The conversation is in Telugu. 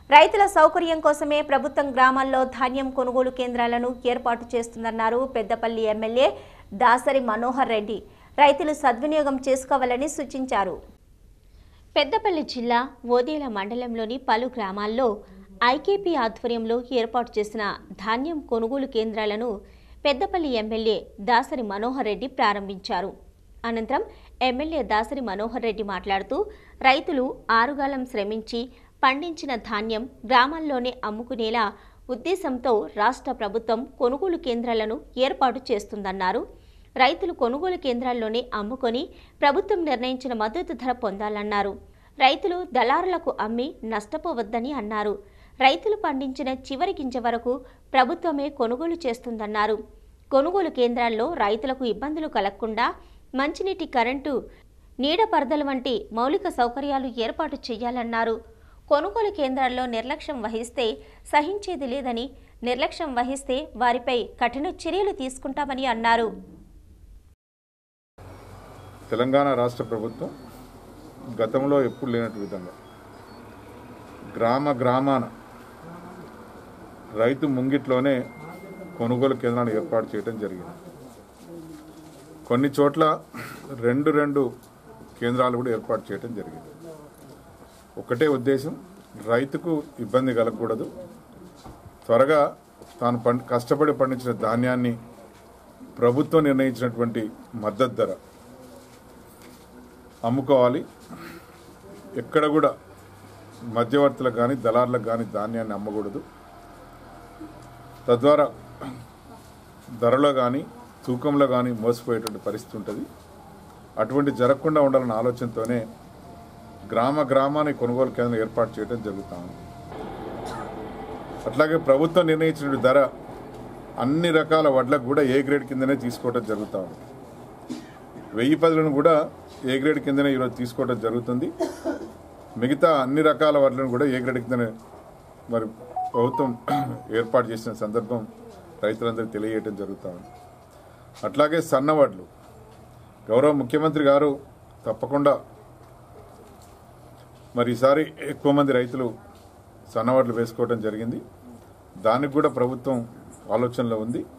రైతుల సౌకర్యం కోసమే ప్రభుత్వం గ్రామాల్లో ధాన్యం కొనుగోలు కేంద్రాలను ఏర్పాటు చేస్తుందన్నారు పెద్దపల్లి ఎమ్మెల్యే దాసరి మనోహర్ రెడ్డి రైతులు సద్వినియోగం చేసుకోవాలని సూచించారు పెద్దపల్లి జిల్లా ఓదేల మండలంలోని పలు గ్రామాల్లో ఐకేపీ ఆధ్వర్యంలో ఏర్పాటు చేసిన ధాన్యం కొనుగోలు కేంద్రాలను పెద్దపల్లి ఎమ్మెల్యే దాసరి మనోహర్ రెడ్డి ప్రారంభించారు అనంతరం ఎమ్మెల్యే దాసరి మనోహర్ రెడ్డి మాట్లాడుతూ రైతులు ఆరుగాలం శ్రమించి పండించిన ధాన్యం గ్రామాల్లోనే అమ్ముకునేలా ఉద్దేశంతో రాష్ట్ర ప్రభుత్వం కొనుగోలు కేంద్రాలను ఏర్పాటు చేస్తుందన్నారు రైతులు కొనుగోలు కేంద్రాల్లోనే అమ్ముకొని ప్రభుత్వం నిర్ణయించిన మద్దతు ధర పొందాలన్నారు రైతులు దళారులకు అమ్మి నష్టపోవద్దని అన్నారు రైతులు పండించిన చివరి గింజ వరకు ప్రభుత్వమే కొనుగోలు చేస్తుందన్నారు కొనుగోలు కేంద్రాల్లో రైతులకు ఇబ్బందులు కలగకుండా మంచినీటి కరెంటు నీడ పరదలు వంటి మౌలిక సౌకర్యాలు ఏర్పాటు చేయాలన్నారు కొనుగోలు కేంద్రాల్లో నిర్లక్ష్యం వహిస్తే సహించేది లేదని నిర్లక్ష్యం వహిస్తే వారిపై కఠిన చర్యలు తీసుకుంటామని అన్నారు తెలంగాణ రాష్ట్ర ప్రభుత్వం గతంలో ఎప్పుడు లేనట్టు విధంగా గ్రామ గ్రామాన రైతు ముంగిట్లోనే కొనుగోలు కేంద్రాన్ని ఏర్పాటు చేయడం జరిగింది కొన్ని చోట్ల రెండు రెండు కేంద్రాలు కూడా ఏర్పాటు చేయడం జరిగింది ఒకటే ఉద్దేశం రైతుకు ఇబ్బంది కలగకూడదు త్వరగా తాను పండి కష్టపడి పండించిన ధాన్యాన్ని ప్రభుత్వం నిర్ణయించినటువంటి మద్దతు ధర అమ్ముకోవాలి ఎక్కడ కూడా మధ్యవర్తులకు కానీ దళారులకు కానీ ధాన్యాన్ని అమ్మకూడదు తద్వారా ధరలో కానీ తూకంలో కానీ మోసపోయేటువంటి పరిస్థితి ఉంటుంది అటువంటి జరగకుండా ఉండాలన్న ఆలోచనతోనే గ్రామ గ్రామానికి కొనుగోలు కేంద్రం ఏర్పాటు చేయడం జరుగుతా ఉంది అట్లాగే ప్రభుత్వం నిర్ణయించిన ధర అన్ని రకాల వడ్లకు కూడా ఏ గ్రేడ్ కిందనే తీసుకోవడం జరుగుతూ ఉంది వెయ్యి పదులను కూడా ఏ గ్రేడ్ కిందనే ఈరోజు తీసుకోవడం జరుగుతుంది మిగతా అన్ని రకాల వడ్లను కూడా ఏ గ్రేడ్ కిందనే మరి ప్రభుత్వం ఏర్పాటు చేసిన సందర్భం రైతులందరికీ తెలియజేయడం జరుగుతూ ఉంది అట్లాగే సన్న వడ్లు గౌరవ ముఖ్యమంత్రి గారు తప్పకుండా మరి ఈసారి ఎక్కువ మంది రైతులు సన్నవడ్లు వేసుకోవడం జరిగింది దానికి కూడా ప్రభుత్వం ఆలోచనలో ఉంది